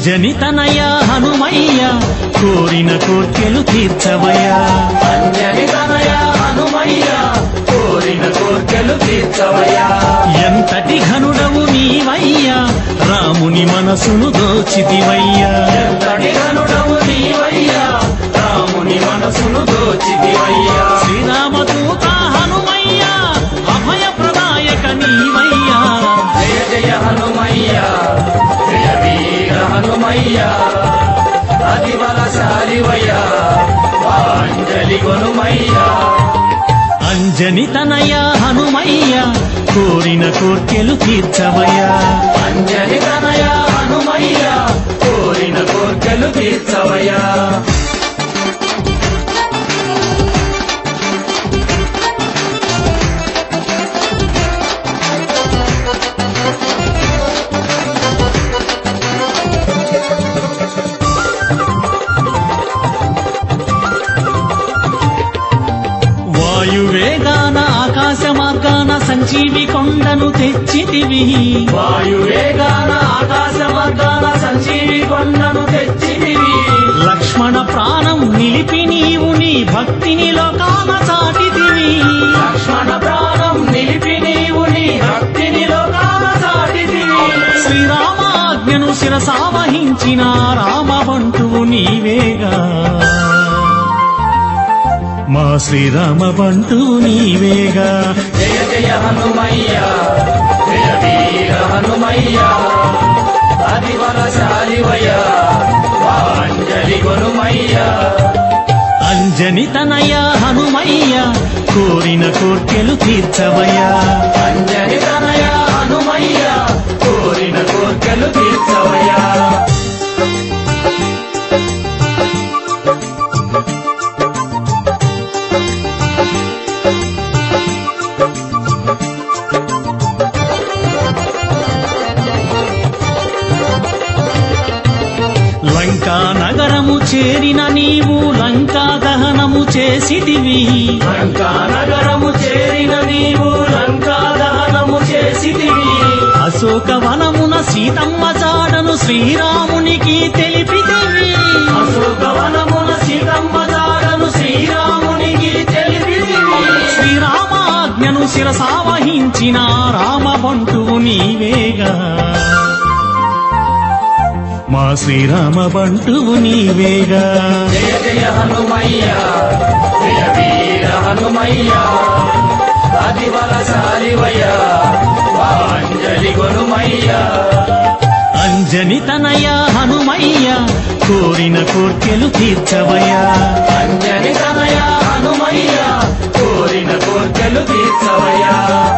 అంజని తనయ హనుమయ్య కోరిన కోర్కెలు తీర్చవయ్యా అంజని తనయ హనుమయ్య కోరిన కోర్కెలు తీర్చవయ్యా ఎంతటి ఘనుడవు నీవయ్యా రాముని మనసును దోచితివయ్యా ఎంతటి ఘనుడవు నీవయ్యా రాముని మనసును దోచితివయ్యా శ్రీరామదూత హనుమయ్య అభయ ప్రదాయక నీవయ్యా జయ జయ హనుమయ్య జయ వీర హనుమయ్య అతి బలశాలివయ్య అంజలి కొనుమయ్యా అంజని తనయ హనుమయ్య కోరిన కోర్కెలు తీర్చవయ్యా అంజని తనయ హనుమయ్య కోరిన కోర్కెలు తీర్చవయ్యా వాయువేగాన ఆకాశ మార్గాన సంజీవి కొండను తెచ్చితివి వాయువేగాన ఆకాశ మార్గాన సంజీవి కొండను తెచ్చితివి లక్ష్మణ ప్రాణం నిలిపి నీవు నీ భక్తిని లోకాన చాటితివి లక్ష్మణ ప్రాణం నిలిపి నీవు నీ భక్తిని లోకాన చాటితివి శ్రీరామ ఆజ్ఞను శిరసావహించిన రామబంటువు నీవేగా మా శ్రీరామ బంటువు నీవేగా జయ జయ హనుమయ్య జయ వీర హనుమయ్య అతి బలశాలివయ్య అంజలి కొనుమయ్య అంజని తనయ హనుమయ్య కోరిన కోర్కెలు తీర్చవయ్యా అంజని తనయ హనుమయ్య కోరిన కోర్కెలు తీర్చవయ్యా లంకా నగరము చేరిన నీవు లంకా దహనము చేసితివి లంకా నగరము చేరిన నీవు లంకా దహనము చేసితివి అశోక వనమున సీతమ్మ జాడను శ్రీరామునికి తెలిపితివి అశోకవనమున సీతమ్మ జాడను శ్రీరామునికి తెలిపితివి శ్రీరామ ఆజ్ఞను శిరసావహించిన రామబంటువు నీవేగా మా శ్రీరామ బంటువు నీవేగా జయ జయ హనుమయ్య జయ వీర హనుమయ్య అతి బలశాలివయ్య అంజలి కొనుమయ్య అంజని తనయ హనుమయ్య కోరిన కోర్కెలు తీర్చవయ్యా అంజని తనయ హనుమయ్య కోరిన కోర్కెలు తీర్చవయ్యా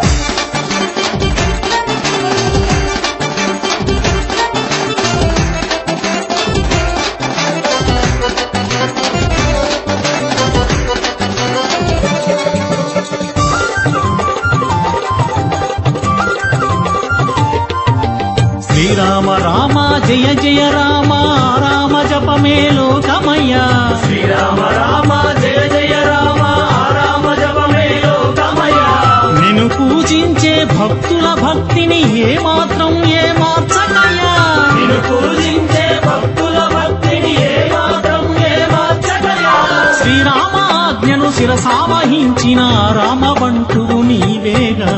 శ్రీరామ రామ జయ జయ రామ రామ జపమే లోకమయ్యా శ్రీరామ రామ జయ జయ రామ రామ జపమే లోకమయ నిన్ను పూజించే భక్తుల భక్తిని ఏ మాత్రం ఏ మార్చకయ్యా నిన్ను పూజించే భక్తుల భక్తిని ఏ మాత్రం ఏ మార్చకయా శ్రీరామ ఆజ్ఞను శిరసావహించిన రామబంటువు నీవేగా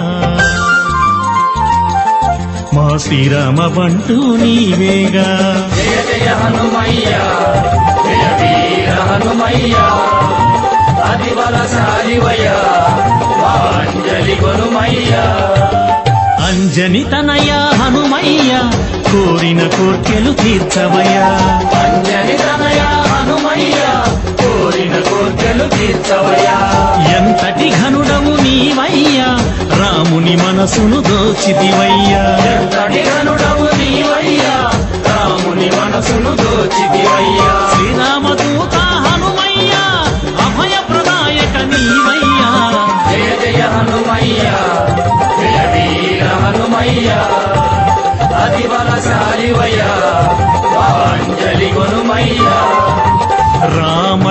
మా శ్రీరామ బంటు నీవేగా జయ జయ హనుమయ్య జయ వీర హనుమయ్య అతి బలశాలివయ్య అంజలి కొనుమయ్య అంజని తనయ హనుమయ్య కోరిన కోర్కెలు తీర్చవయ్యా అంజని తనయ హనుమయ్య కోరిన కోర్కెలు తీర్చవయ్యా ఎంతటి ఘనుడవు నీవయ్యా రాముని మనసును దోచితివయ్యా ఎంతటి ఘనుడవు నీవయ్యా రాముని మనసును దోచితివయ్యా శ్రీరామదూత హనుమయ్య అభయ ప్రదాయక నీవయ్యా జయ జయ హనుమయ్య జయ వీర హనుమయ్య అతి బలశాలివయ్య అంజలి కొనుమయ్య రామ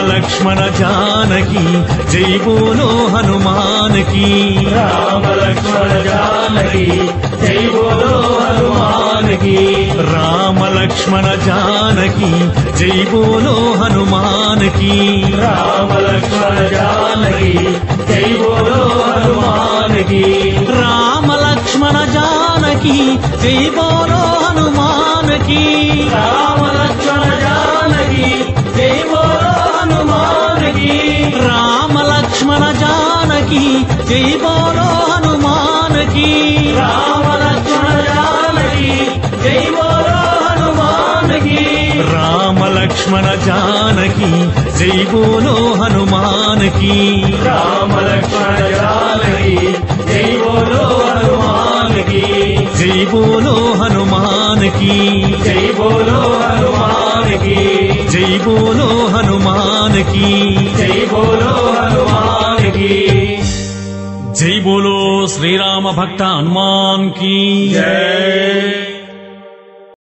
లక్ష్మణ జానకి జై బోలో హనుమాన్ की రామ లక్ష్మణ జానకి జై బోలో హనుమాన్ కి రామ లక్ష్మణ జానకి జై బోలో హనుమాన్ की రామ లక్ష్మణ జానకి జై బోలో హనుమాన్ కి రామ లక్ష్మణ జానకి జై బోలో హనుమాన్ की రామ లక్ష్మణ జానకి జై బోలో హనుమాన్ కి రామ లక్ష్మణ జానకి జై బోలో హనుమాన్ की రామ లక్ష్మణ జానకి జై బోలో హనుమాన్ కి రామ లక్ష్మణ జానకి జై బోలో హనుమాన్ की రామ లక్ష్మణ జానకి జై బోలో హనుమాన్ కి జై బోలో హనుమాన్ की జై బోలో హనుమాన్ కి జై బోలో హనుమాన్ की జై బోలో హనుమాన్ కి జై బోలో శ్రీరామ భక్త హనుమాన్ की జై